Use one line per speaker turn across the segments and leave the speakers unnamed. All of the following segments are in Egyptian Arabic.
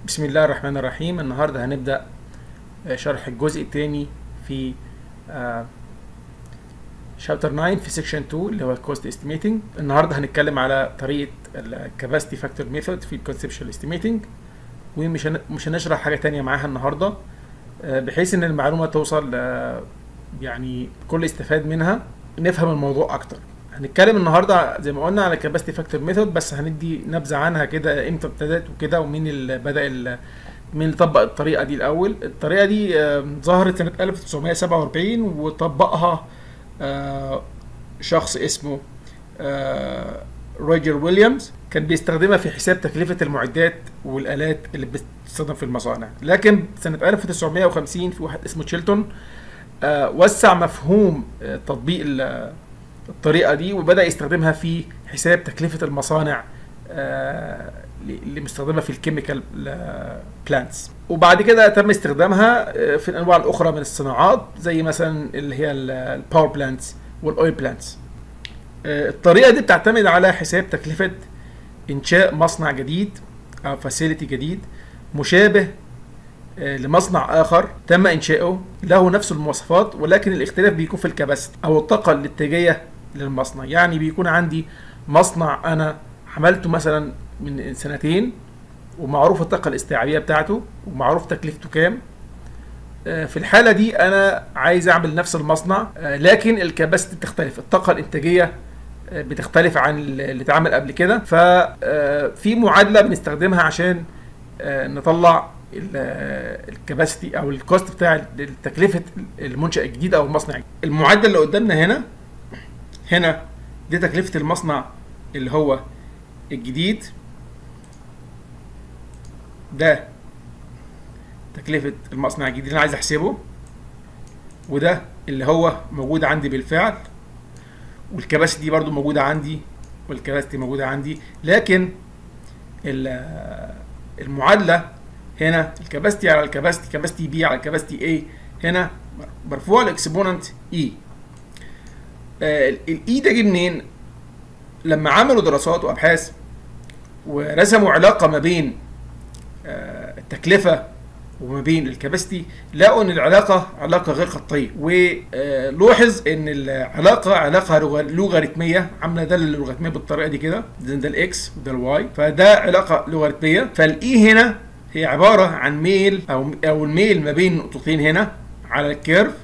بسم الله الرحمن الرحيم النهارده هنبدأ آه، شرح الجزء الثاني في شابتر 9 في سيكشن 2 اللي هو الكوست استيميتنج النهارده هنتكلم على طريقه الكاباسيتي فاكتور ميثود في الكونسبشوال استيميتنج ومش هن- مش هنشرح حاجه تانية معاها النهارده آه، بحيث ان المعلومه توصل آه، يعني كل استفاد منها نفهم الموضوع اكتر هنتكلم النهارده زي ما قلنا على الكاباسيتي فاكتور ميثود بس هندي نبذه عنها كده امتى ابتدت وكده ومين اللي بدا ال- مين اللي طبق الطريقه دي الاول الطريقه دي آه، ظهرت سنه 1947 وطبقها آه، شخص اسمه آه، روجر ويليامز كان بيستخدمها في حساب تكلفة المعدات والآلات اللي بتستخدم في المصانع لكن سنة 1950 في واحد اسمه تشيلتون آه، وسع مفهوم آه، تطبيق ال- الطريقة دي وبدأ يستخدمها في حساب تكلفة المصانع آه، اللي مستخدمة في الكيميكال بلانتس وبعد كده تم استخدامها آه، في الأنواع الأخرى من الصناعات زي مثلا اللي هي الباور بلانتس والأويل بلانتس آه، الطريقة دي بتعتمد على حساب تكلفة إنشاء مصنع جديد أو فاسيلتي جديد مشابه آه، لمصنع آخر تم إنشاؤه له نفس المواصفات ولكن الاختلاف بيكون في الكباسيتي أو الطاقة الاتجاهية للمصنع يعني بيكون عندي مصنع أنا عملته مثلا من سنتين ومعروف الطاقة الاستيعابية بتاعته ومعروف تكلفته كام آه، في الحالة دي أنا عايز أعمل نفس المصنع آه، لكن الكباسيتي بتختلف الطاقة الإنتاجية آه، بتختلف عن اللي اتعمل قبل كده ففي معادلة بنستخدمها عشان آه، نطلع الكباسيتي او الكوست بتاع تكلفه المنشا الجديد او المصنع الجديد. المعدل اللي قدامنا هنا هنا دي تكلفه المصنع اللي هو الجديد ده تكلفه المصنع الجديد اللي انا عايز احسبه وده اللي هو موجود عندي بالفعل والكباسيتي برضو موجوده عندي والكباسيتي موجوده عندي لكن ال- المعادله هنا الكباستي على الكباستي كباستي بي على الكباستي اي هنا مرفوع الاكسبوننت اي الاي ده جه منين لما عملوا دراسات وابحاث ورسموا علاقه ما بين آه، التكلفه وما بين الكباستي لقوا ان العلاقه علاقه غير خطيه ولوحظ ان العلاقه علاقه لوغ- لوغاريتميه عامله ده اللوغاريتميه بالطريقه دي كده ده ده الاكس وده الواي فده علاقه لوغاريتميه فالاي هنا هي عباره عن ميل او او الميل ما بين نقطتين هنا على الكيرف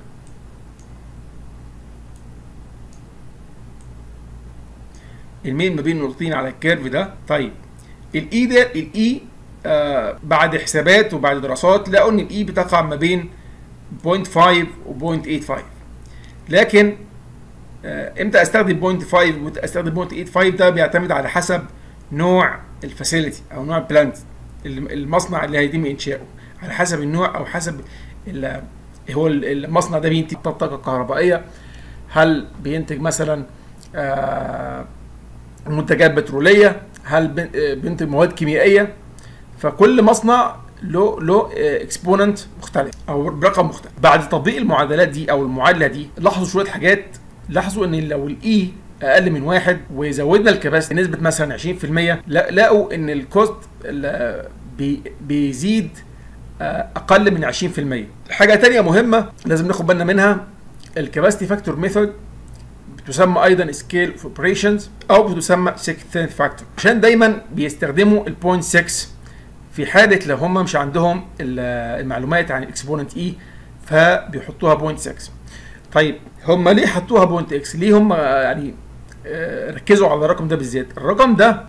الميل ما بين نقطتين على الكيرف ده طيب الاي ده الاي آه بعد حسابات وبعد دراسات لقوا ان الاي بتقع ما بين 0.5 و 0.85 لكن آه امتى استخدم 0.5 وامتى استخدم 0.85 ده بيعتمد على حسب نوع الفاسيلتي او نوع البلانت المصنع اللي هيتم انشاؤه على حسب النوع او حسب ال- هو ال- المصنع ده بينتج طاقه كهربائيه هل بينتج مثلا آه منتجات بتروليه هل بن- آه، بينتج مواد كيميائيه فكل مصنع له له اكسبوننت مختلف او برقم مختلف بعد تطبيق المعادلات دي او المعادله دي لاحظوا شويه حاجات لاحظوا ان لو الاي اقل من واحد وزودنا الكباسيتي بنسبه مثلا 20% لا- لقوا ان الكوست ال- بي- بيزيد آه، اقل من 20% حاجه تانية مهمه لازم ناخد بالنا منها الكباسيتي فاكتور ميثود بتسمى ايضا سكيل اوف اوبريشنز او بتسمى سكتنت فاكتور عشان دايما بيستخدموا البوينت 6 في حاله لو هم مش عندهم ال- المعلومات عن الاكسبوننت اي فبيحطوها بوينت 6 طيب هم ليه حطوها بوينت اكس ليه هم آه، يعني آه، ركزوا على الرقم ده بالذات الرقم ده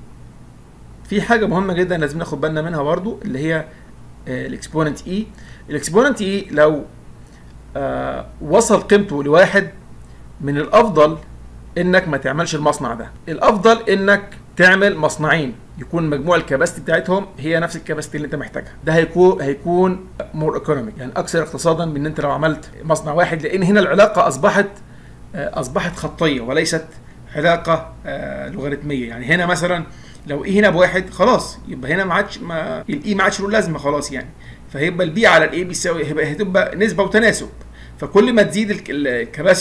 في حاجه مهمه جدا لازم ناخد بالنا منها برضو اللي هي الاكسبوننت اي الاكسبوننت اي لو آه، وصل قيمته لواحد من الافضل انك ما تعملش المصنع ده الافضل انك تعمل مصنعين يكون مجموع الكباستي بتاعتهم هي نفس الكباستي اللي انت محتاجها ده هيكون هيكون مور ايكونوميك يعني اكثر اقتصادا من ان انت لو عملت مصنع واحد لان هنا العلاقه اصبحت آه، اصبحت خطيه وليست علاقه آه، لوغاريتميه يعني هنا مثلا لو اي هنا بواحد خلاص يبقى هنا ما عادش ما الاي ما عادش له لازمه خلاص يعني فهيبقى البي على الاي بيساوي هيبقى هتبقى نسبه وتناسب فكل ما تزيد الك- الكباسيتي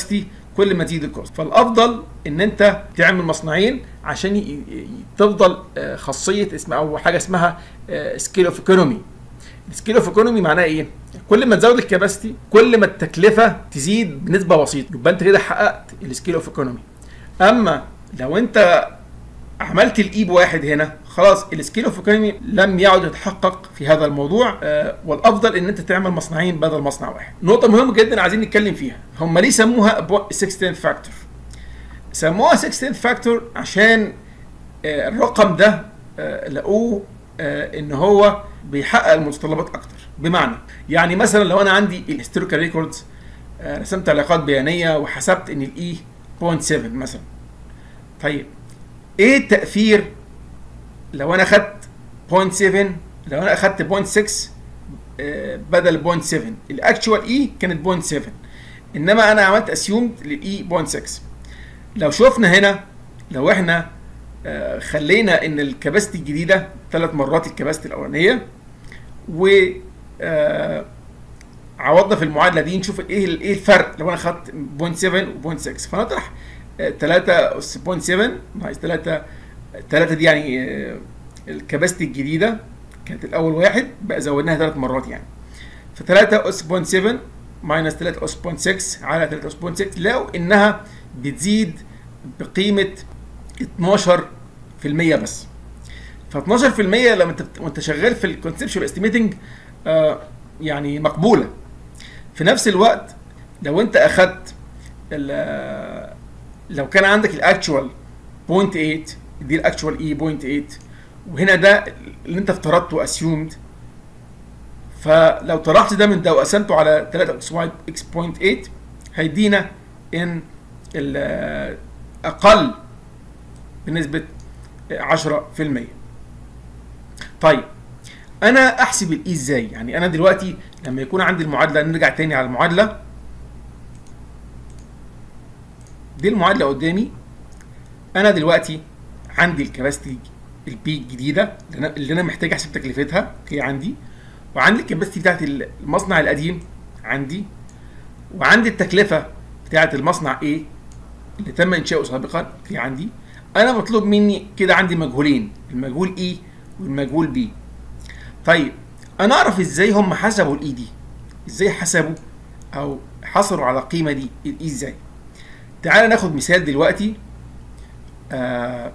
كل ما تزيد الكوست فالافضل ان انت تعمل مصنعين عشان ي- ي- تفضل آه، خاصيه اسمها او حاجه اسمها سكيل اوف ايكونومي السكيل اوف ايكونومي معناها ايه كل ما تزود الكباستي كل ما التكلفه تزيد بنسبه بسيطه يبقى انت كده حققت السكيل اوف ايكونومي اما لو انت عملت الاي بواحد هنا خلاص السكيل اوف ايكونومي لم يعد يتحقق في هذا الموضوع آه والافضل ان انت تعمل مصنعين بدل مصنع واحد نقطه مهمه جدا عايزين نتكلم فيها هم ليه سموها 16 فاكتور سموها 16 فاكتور عشان آه الرقم ده آه لقوه آه ان هو بيحقق المتطلبات اكتر بمعنى يعني مثلا لو انا عندي الهيستوريكال ريكوردز رسمت علاقات بيانيه وحسبت ان الاي 0.7 مثلا طيب ايه التاثير لو انا خدت 0.7 لو انا اخدت 0.6 آه، بدل 0.7 الاكشوال اي كانت 0.7 انما انا عملت اسيومد للاي 0.6 لو شفنا هنا لو احنا آه، خلينا ان الكباستي الجديده ثلاث مرات الكباستي الاولانيه و آه، عوضنا في المعادله دي نشوف ايه ال- ايه الفرق لو انا خدت 0.7 و 0.6 فنطرح 3 اس 0.7 ناقص 3 3 دي يعني آه، الكباستي الجديده كانت الاول واحد بقى زودناها ثلاث مرات يعني ف 3 اس 0.7 ماينس 3 اس 0.6 على 3 اس 0.6 لقوا انها بتزيد بقيمه 12% بس ف 12% لما انت وانت شغال في الكونسبشوال استيميتنج يعني مقبوله في نفس الوقت لو انت اخدت ال- لو كان عندك الاكشوال 0.8 دي الاكشوال اي 0.8 وهنا ده اللي انت افترضته اسيومد فلو طرحت ده من ده وقسمته على 3 اكس واي اكس 0.8 هيدينا ان ال- اقل بنسبه 10% طيب انا احسب الاي ازاي يعني انا دلوقتي لما يكون عندي المعادله نرجع تاني على المعادله دي المعادله قدامي انا دلوقتي عندي الكباستي البي الجديده اللي انا اللي انا محتاج احسب تكلفتها هي عندي وعندي الكباستي بتاعت المصنع القديم عندي وعندي التكلفه بتاعت المصنع A اللي تم انشاؤه سابقا في عندي انا مطلوب مني كده عندي مجهولين المجهول E والمجهول B طيب انا اعرف ازاي هم حسبوا الاي دي ازاي حسبوا او حصلوا على القيمه دي الاي ازاي تعال ناخد مثال دلوقتي آه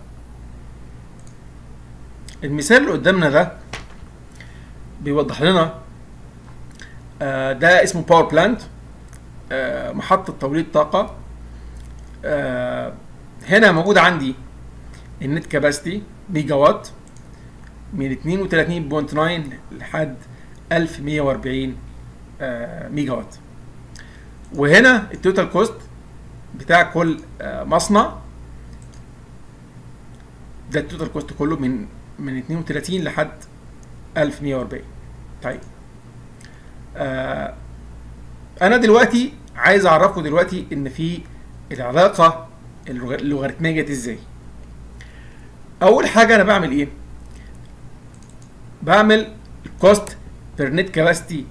المثال اللي قدامنا ده بيوضح لنا آه ده اسمه باور بلانت آه محطة توليد طاقة آه هنا موجود عندي النت كاباسيتي ميجا وات من 32.9 لحد 1140 آه ميجا وات وهنا التوتال كوست بتاع كل آه مصنع ده التوتال كوست كله من من 32 لحد 1140 طيب آه انا دلوقتي عايز اعرفكم دلوقتي ان في العلاقه اللوغ- اللوغاريتميه جت ازاي اول حاجه انا بعمل ايه بعمل الكوست بير نت كاباسيتي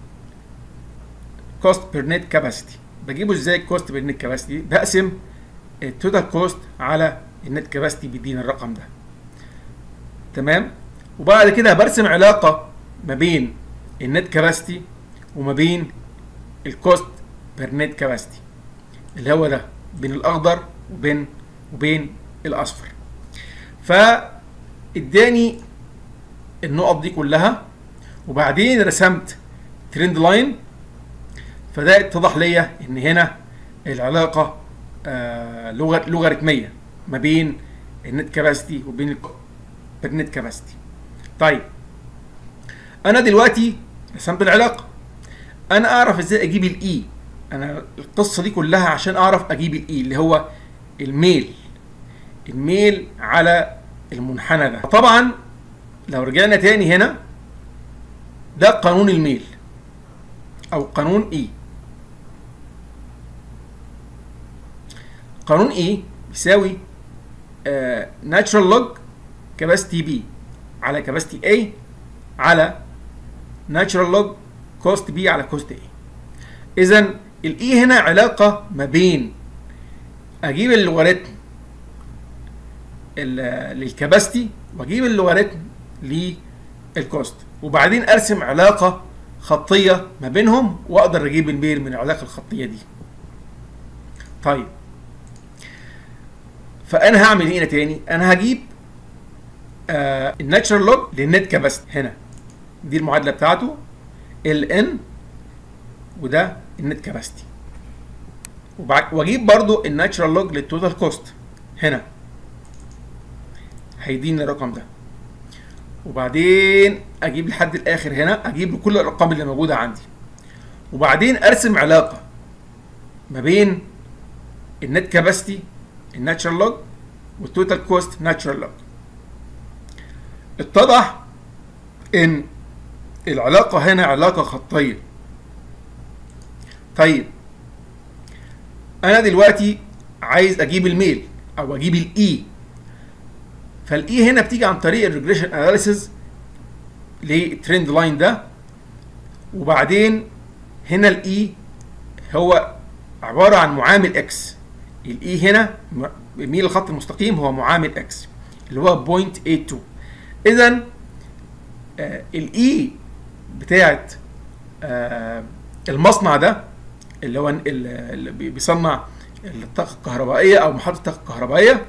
كوست بير نت كاباسيتي بجيبه ازاي الكوست بير نت كاباسيتي بقسم التوتال كوست على النت كاباسيتي بيدينا الرقم ده تمام وبعد كده برسم علاقه ما بين النت كاباسيتي وما بين الكوست بير نت كاباسيتي اللي هو ده بين الاخضر وبين وبين الاصفر فاداني النقط دي كلها وبعدين رسمت ترند لاين فده اتضح ليا ان هنا العلاقه آه لغه لوغاريتميه ما بين النت كاباسيتي وبين النت كاباسيتي طيب انا دلوقتي رسمت العلاقه انا اعرف ازاي اجيب الاي انا القصه دي كلها عشان اعرف اجيب الاي اللي هو الميل الميل على المنحنى ده طبعا لو رجعنا تاني هنا ده قانون الميل او قانون اي قانون اي بيساوي ناتشرال لوج كاباسيتي بي على كاباسيتي اي على ناتشرال لوج كوست بي على كوست اي اذا الاي هنا علاقه ما بين اجيب اللوغاريتم ال- للكباستي واجيب اللوغاريتم للكوست وبعدين ارسم علاقه خطيه ما بينهم واقدر اجيب المير من العلاقه الخطيه دي طيب فانا هعمل ايه هنا تاني انا هجيب آه الناتشرال لوج للنت كاباسيتي هنا دي المعادله بتاعته ال ان وده النت كاباسيتي وبع- واجيب برضو الناتشرال لوج للتوتال كوست هنا هيديني الرقم ده وبعدين اجيب لحد الاخر هنا اجيب له كل الارقام اللي موجوده عندي وبعدين ارسم علاقه ما بين النت كاباسيتي الناتشرال لوج والتوتال كوست ناتشرال لوج اتضح ان العلاقه هنا علاقه خطيه طيب انا دلوقتي عايز اجيب الميل او اجيب الاي فالاي هنا بتيجي عن طريق الريجريشن اناليسيز للترند لاين ده وبعدين هنا الاي هو عباره عن معامل اكس الاي هنا م- ميل الخط المستقيم هو معامل اكس اللي هو 0.82 اذا الاي بتاعت آه، المصنع ده اللي هو ال- اللي بي- بيصنع الطاقه الكهربائيه او محطه الطاقه الكهربائيه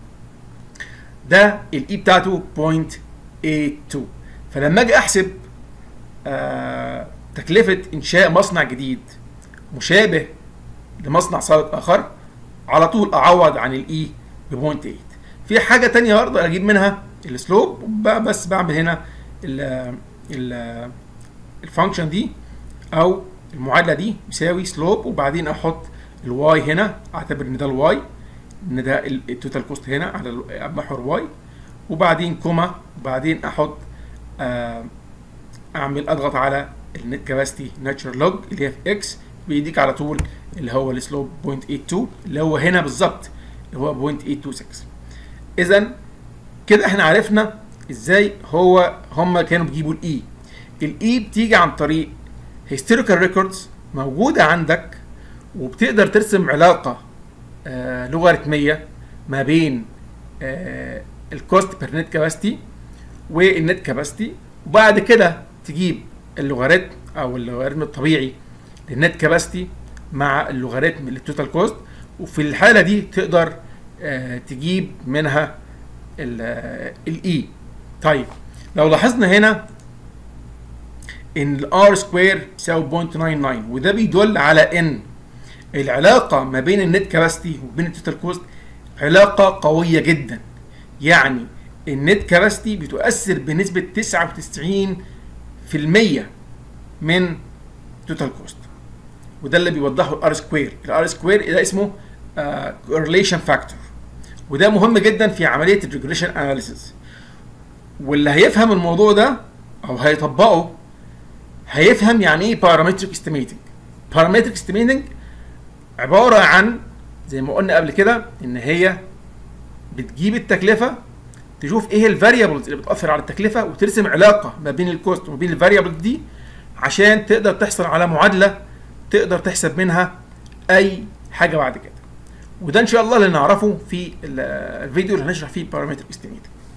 ده الاي بتاعته 0.82 فلما اجي احسب آه تكلفه انشاء مصنع جديد مشابه لمصنع سابق اخر على طول اعوض عن الاي ب 0.8 في حاجه تانية برضه اجيب منها السلوب بس بعمل هنا ال ال الفانكشن دي او المعادله دي يساوي سلوب وبعدين احط الواي هنا اعتبر ان ده الواي ان ده ال- التوتال كوست هنا على ال- محور واي وبعدين كوما وبعدين احط آه، اعمل اضغط على النت كاباسيتي ناتشرال لوج اللي هي في اكس بيديك على طول اللي هو السلوب 0.82 اللي هو هنا بالظبط اللي هو 0.826 اذا كده احنا عرفنا ازاي هو هم كانوا بيجيبوا الاي الاي بتيجي عن طريق هيستوريكال ريكوردز موجوده عندك وبتقدر ترسم علاقه آه لوغاريتميه ما بين آه الكوست بير نت كاباسيتي والنت كاباسيتي وبعد كده تجيب اللوغاريتم او اللوغاريتم الطبيعي للنت كاباسيتي مع اللوغاريتم للتوتال كوست وفي الحاله دي تقدر آه تجيب منها الاي طيب لو لاحظنا هنا ان الار سكوير يساوي 0.99 وده بيدل على ان العلاقه ما بين النت كاباسيتي وبين التوتال كوست علاقه قويه جدا يعني النت كاباسيتي بتؤثر بنسبه 99% من توتال كوست وده اللي بيوضحه الار سكوير الار سكوير ده اسمه كورليشن فاكتور وده مهم جدا في عمليه الريجريشن اناليسيس واللي هيفهم الموضوع ده او هيطبقه هيفهم يعني ايه بارامتريك استيميتنج بارامتريك استيميتنج عباره عن زي ما قلنا قبل كده ان هي بتجيب التكلفه تشوف ايه الفاريبلز اللي بتاثر على التكلفه وترسم علاقه ما بين الكوست وما بين الفاريبلز دي عشان تقدر تحصل على معادله تقدر تحسب منها اي حاجه بعد كده وده ان شاء الله اللي نعرفه في الفيديو اللي هنشرح فيه البارامتر استيميت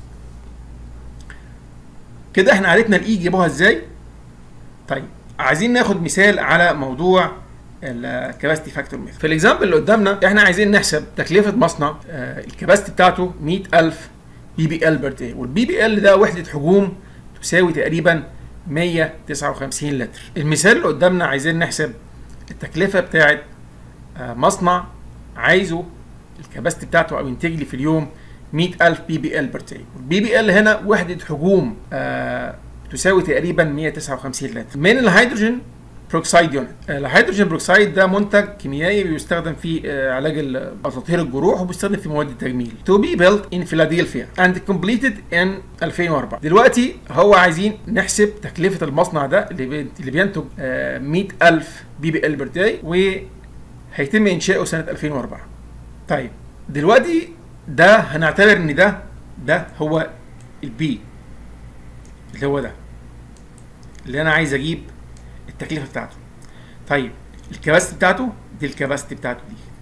كده احنا عرفنا الاي جيبوها ازاي طيب عايزين ناخد مثال على موضوع الكباستي فاكتور ميثود في الاكزامبل اللي قدامنا احنا عايزين نحسب تكلفه مصنع آه الكباستي بتاعته 100000 بي بي ال بير داي والبي بي ال ده وحده حجوم تساوي تقريبا 159 لتر المثال اللي قدامنا عايزين نحسب التكلفه بتاعه آه مصنع عايزه الكباستي بتاعته او ينتج لي في اليوم 100000 بي بي ال بير داي والبي بي ال هنا وحده حجوم آه تساوي تقريبا 159 لتر من الهيدروجين بروكسايد يونت الهيدروجين بروكسايد ده منتج كيميائي بيستخدم في علاج اساطير الجروح وبيستخدم في مواد التجميل to be built in Philadelphia and completed in 2004 دلوقتي هو عايزين نحسب تكلفة المصنع ده اللي اللي بينتج 100000 بي بي ال بير داي وهيتم انشاؤه سنة 2004 طيب دلوقتي ده هنعتبر ان ده ده هو البي اللي هو ده اللي انا عايز اجيب التكلفه بتاعته طيب الكباستي بتاعته دي الكباستي بتاعته دي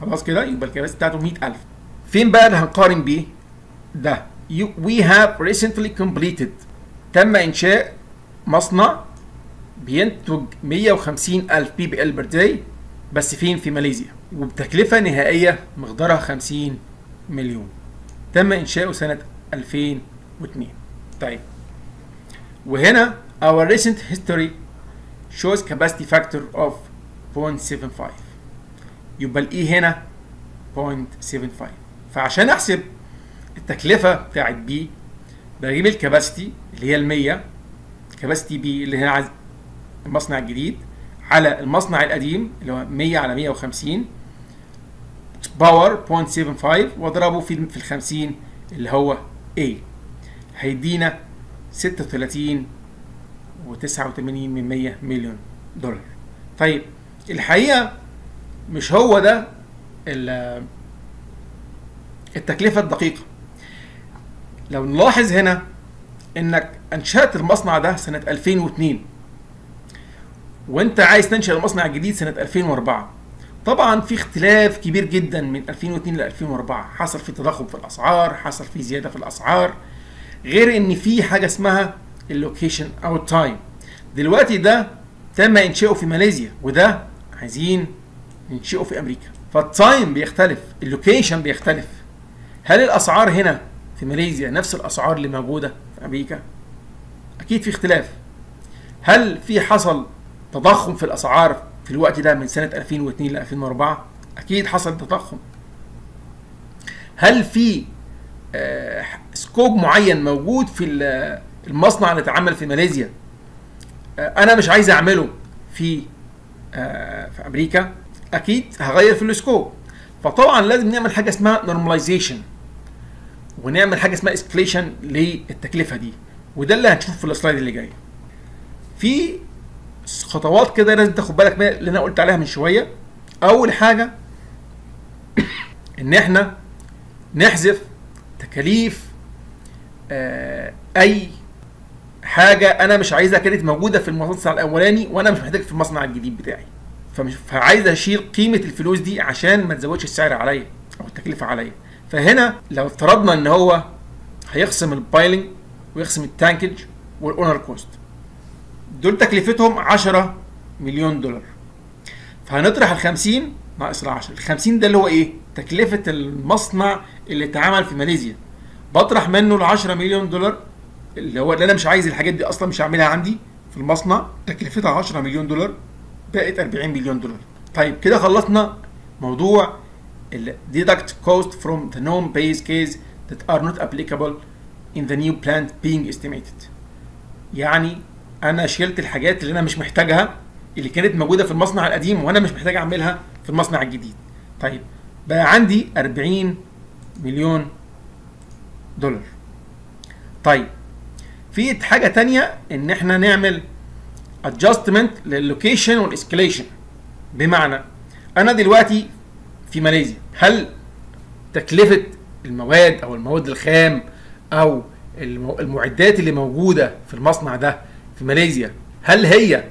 خلاص كده يبقى الكباسيتي بتاعته 100000 فين بقى اللي هنقارن بيه ده you, we have recently completed تم انشاء مصنع بينتج 150 ألف بي بي ال بير داي بس فين في ماليزيا وبتكلفة نهائية مقدارها 50 مليون تم إنشاؤه سنة 2002 طيب وهنا our recent history shows capacity factor of 0.75 يبقى الإي هنا 0.75 فعشان أحسب التكلفة بتاعت بي بجيب الكباستي اللي هي ال 100 كباستي بي اللي هنا عايز المصنع الجديد على المصنع القديم اللي هو 100 على 150 باور 0.75 واضربه في في ال 50 اللي هو A هيدينا 36 و89 من 100 مليون دولار طيب الحقيقه مش هو ده التكلفه الدقيقه لو نلاحظ هنا انك انشات المصنع ده سنه 2002 وانت عايز تنشئ المصنع الجديد سنه 2004 طبعا في اختلاف كبير جدا من 2002 ل 2004 حصل في تضخم في الاسعار حصل في زياده في الاسعار غير ان في حاجه اسمها اللوكيشن او التايم دلوقتي ده تم انشائه في ماليزيا وده عايزين ننشئه في امريكا فالتايم بيختلف اللوكيشن بيختلف هل الاسعار هنا في ماليزيا نفس الاسعار اللي موجوده في امريكا اكيد في اختلاف هل في حصل تضخم في الاسعار في الوقت ده من سنه 2002 ل 2004 اكيد حصل تضخم هل في آه سكوب معين موجود في المصنع اللي اتعمل في ماليزيا آه انا مش عايز اعمله في آه في امريكا اكيد هغير في السكوب فطبعا لازم نعمل حاجه اسمها نورماليزيشن ونعمل حاجه اسمها اسكليشن للتكلفه دي وده اللي هنشوفه في السلايد اللي جاي في خطوات كده لازم تاخد بالك منها اللي انا قلت عليها من شويه اول حاجه ان احنا نحذف تكاليف آه اي حاجه انا مش عايزها كانت موجوده في المصنع الاولاني وانا مش محتاج في المصنع الجديد بتاعي فمش فعايز اشيل قيمه الفلوس دي عشان ما تزودش السعر عليا او التكلفه عليا فهنا لو افترضنا ان هو هيخصم البايلنج ويخصم التانكج والاونر كوست دول تكلفتهم 10 مليون دولار فهنطرح ال 50 ناقص ال 10 ال 50 ده اللي هو ايه تكلفه المصنع اللي اتعمل في ماليزيا بطرح منه ال 10 مليون دولار اللي هو اللي انا مش عايز الحاجات دي اصلا مش هعملها عندي في المصنع تكلفتها 10 مليون دولار بقت 40 مليون دولار طيب كده خلصنا موضوع ال deduct cost from the known base case that are not applicable in the new plant being estimated يعني انا شلت الحاجات اللي انا مش محتاجها اللي كانت موجوده في المصنع القديم وانا مش محتاج اعملها في المصنع الجديد طيب بقى عندي 40 مليون دولار طيب في حاجه تانية ان احنا نعمل adjustment لللوكيشن والاسكليشن بمعنى انا دلوقتي في ماليزيا هل تكلفه المواد او المواد الخام او المعدات اللي موجوده في المصنع ده في ماليزيا هل هي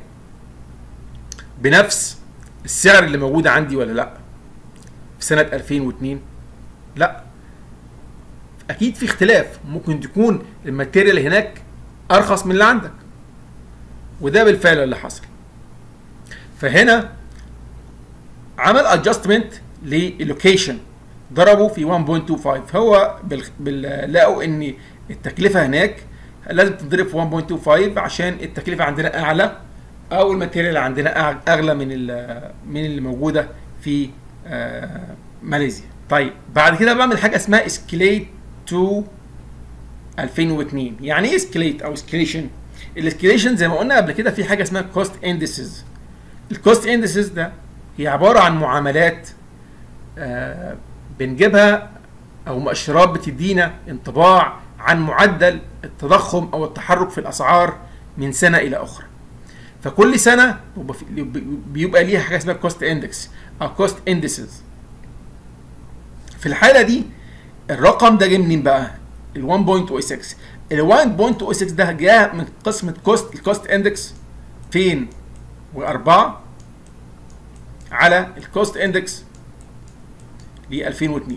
بنفس السعر اللي موجود عندي ولا لا في سنه 2002 لا اكيد في اختلاف ممكن تكون الماتيريال هناك ارخص من اللي عندك وده بالفعل اللي حصل فهنا عمل ادجستمنت للوكيشن ضربوا في 1.25 هو بال... بال... لقوا ان التكلفه هناك لازم تضرب في 1.25 عشان التكلفه عندنا اعلى او الماتيريال عندنا اغلى من من اللي موجوده في آه ماليزيا طيب بعد كده بعمل حاجه اسمها اسكليت تو 2002 يعني ايه اسكليت او اسكليشن الاسكليشن زي ما قلنا قبل كده في حاجه اسمها كوست اندسز الكوست اندسز ده هي عباره عن معاملات آه بنجيبها او مؤشرات بتدينا انطباع عن معدل التضخم او التحرك في الاسعار من سنه الى اخرى فكل سنه بيبقى ليها حاجه اسمها كوست اندكس او كوست اندسز في الحاله دي الرقم ده جه منين بقى ال 1.06 ال 1.06 ده جاء من قسمه كوست الكوست اندكس فين و4 على الكوست اندكس ل 2002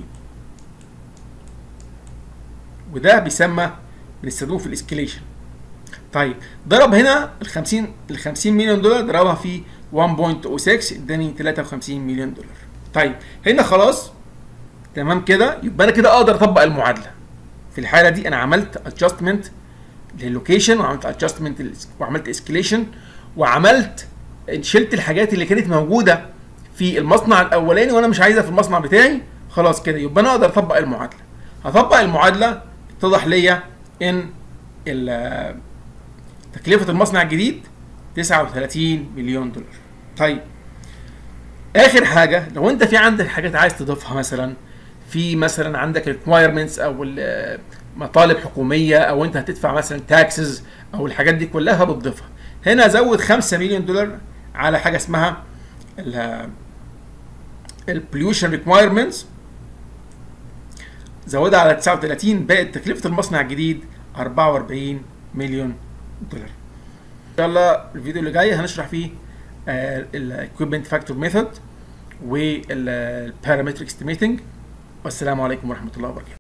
وده بيسمى بنستخدمه في الاسكيليشن طيب ضرب هنا ال 50 ال 50 مليون دولار ضربها في 1.06 اداني 53 مليون دولار طيب هنا خلاص تمام كده يبقى انا كده اقدر اطبق المعادله في الحاله دي انا عملت ادجستمنت للوكيشن وعملت ادجستمنت وعملت اسكيليشن وعملت شلت الحاجات اللي كانت موجوده في المصنع الاولاني وانا مش عايزها في المصنع بتاعي خلاص كده يبقى انا اقدر اطبق المعادله هطبق المعادله اتضح ليا ان تكلفه المصنع الجديد 39 مليون دولار طيب اخر حاجه لو انت في عندك حاجات عايز تضيفها مثلا في مثلا عندك ريكوايرمنتس او مطالب حكوميه او انت هتدفع مثلا تاكسز او الحاجات دي كلها بتضيفها هنا زود 5 مليون دولار على حاجه اسمها البوليوشن ريكوايرمنتس زودها على 39 بقت تكلفه المصنع الجديد 44 مليون دولار ان شاء الله الفيديو اللي جاي هنشرح فيه الاكويبمنت فاكتور ميثود والبارامتريك استيميتنج والسلام عليكم ورحمه الله وبركاته